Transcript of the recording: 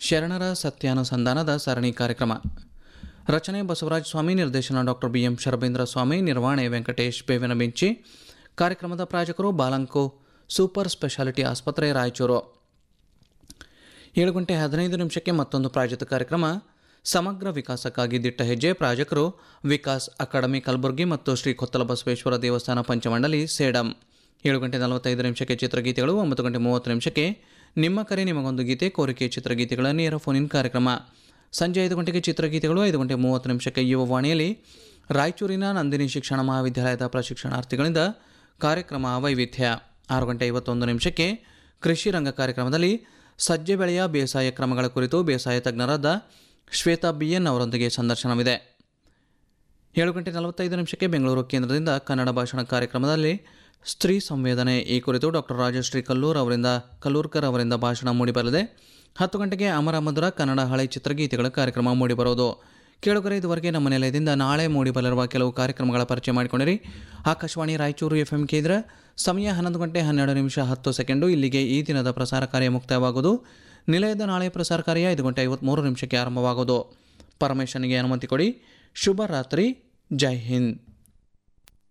ಶರಣರ ಸತ್ಯಾನುಸಂಧಾನದ ಸರಣಿ ಕಾರ್ಯಕ್ರಮ ರಚನೆ ಬಸವರಾಜ ಸ್ವಾಮಿ ನಿರ್ದೇಶನ doctor B M Sharabendra Swami ನಿರ್ವಹಣೆ ವೆಂಕಟೇಶ್ ಬೇವಿನ ಬೆಂಚಿ ಕಾರ್ಯಕ್ರಮದ ಪ್ರಾಯೋಜಕರು ಬಾಲಂಕೋ ಸೂಪರ್ ಸ್ಪೆಷಾಲಿಟಿ ಆಸ್ಪತ್ರೆ ರಾಯಚೂರು ಏಳು ಗಂಟೆ ಹದಿನೈದು ನಿಮಿಷಕ್ಕೆ ಮತ್ತೊಂದು ಪ್ರಾಯೋಜಿತ ಕಾರ್ಯಕ್ರಮ ಸಮಗ್ರ ವಿಕಾಸಕ್ಕಾಗಿ ದಿಟ್ಟ ಹೆಜ್ಜೆ ಪ್ರಾಯೋಜಕರು ವಿಕಾಸ್ ಅಕಾಡೆಮಿ ಕಲಬುರಗಿ ಮತ್ತು ಶ್ರೀ ಕೊತ್ತಲ ಬಸವೇಶ್ವರ ದೇವಸ್ಥಾನ ಪಂಚಮಂಡಲಿ ಸೇಡಂ ಏಳು ಗಂಟೆ ನಲವತ್ತೈದು ನಿಮಿಷಕ್ಕೆ ಚಿತ್ರಗೀತೆಗಳು ಒಂಬತ್ತು ಗಂಟೆ ಮೂವತ್ತು ನಿಮಿಷಕ್ಕೆ ನಿಮ್ಮ ಕರೆ ನಿಮಗೊಂದು ಗೀತೆ ಕೋರಿಕೆ ಚಿತ್ರಗೀತೆಗಳ ನೇರ ಫೋನಿನ್ ಕಾರ್ಯಕ್ರಮ ಸಂಜೆ ಐದು ಗಂಟೆಗೆ ಚಿತ್ರಗೀತೆಗಳು ಐದು ಗಂಟೆ ಮೂವತ್ತು ನಿಮಿಷಕ್ಕೆ ಯುವವಾಣಿಯಲ್ಲಿ ರಾಯಚೂರಿನ ನಂದಿನಿ ಶಿಕ್ಷಣ ಮಹಾವಿದ್ಯಾಲಯದ ಪ್ರಶಿಕ್ಷಣಾರ್ಥಿಗಳಿಂದ ಕಾರ್ಯಕ್ರಮ ವೈವಿಧ್ಯ ಆರು ಗಂಟೆ ಐವತ್ತೊಂದು ನಿಮಿಷಕ್ಕೆ ಕೃಷಿ ರಂಗ ಕಾರ್ಯಕ್ರಮದಲ್ಲಿ ಸಜ್ಜೆ ಬೆಳೆಯ ಬೇಸಾಯ ಕ್ರಮಗಳ ಕುರಿತು ಬೇಸಾಯ ತಜ್ಞರಾದ ಶ್ವೇತಾ ಬಿ ಎನ್ ಅವರೊಂದಿಗೆ ಸಂದರ್ಶನವಿದೆ ಏಳು ಗಂಟೆ ನಲವತ್ತೈದು ನಿಮಿಷಕ್ಕೆ ಬೆಂಗಳೂರು ಕೇಂದ್ರದಿಂದ ಕನ್ನಡ ಭಾಷಣ ಕಾರ್ಯಕ್ರಮದಲ್ಲಿ ಸ್ತ್ರೀ ಸಂವೇದನೆ ಈ ಕುರಿತು ಡಾಕ್ಟರ್ ರಾಜಶ್ರೀ ಕಲ್ಲೂರ್ ಅವರಿಂದ ಕಲ್ಲೂರ್ಕರ್ ಅವರಿಂದ ಭಾಷಣ ಮೂಡಿಬರಲಿದೆ ಹತ್ತು ಗಂಟೆಗೆ ಅಮರ ಮಧುರ ಕನ್ನಡ ಹಳೆ ಚಿತ್ರಗೀತೆಗಳ ಕಾರ್ಯಕ್ರಮ ಮೂಡಿಬರುವುದು ಕೇಳುಗರೆ ಇದುವರೆಗೆ ನಮ್ಮ ನಿಲಯದಿಂದ ನಾಳೆ ಮೂಡಿಬರಲಿರುವ ಕೆಲವು ಕಾರ್ಯಕ್ರಮಗಳ ಪರಿಚಯ ಮಾಡಿಕೊಂಡಿರಿ ಆಕಾಶವಾಣಿ ರಾಯಚೂರು ಎಫ್ ಎಂ ಕೇಂದ್ರ ಸಮಯ ಹನ್ನೊಂದು ಗಂಟೆ ಹನ್ನೆರಡು ನಿಮಿಷ ಹತ್ತು ಸೆಕೆಂಡು ಇಲ್ಲಿಗೆ ಈ ದಿನದ ಪ್ರಸಾರ ಕಾರ್ಯ ಮುಕ್ತಾಯವಾಗುವುದು ನಿಲಯದ ನಾಳೆ ಪ್ರಸಾರ ಕಾರ್ಯ ಐದು ಗಂಟೆ ಐವತ್ತ್ಮೂರು ನಿಮಿಷಕ್ಕೆ ಆರಂಭವಾಗುವುದು ಪರಮೇಶ್ವರನಿಗೆ ಅನುಮತಿ ಕೊಡಿ ಶುಭ ರಾತ್ರಿ ಜೈ ಹಿಂದ್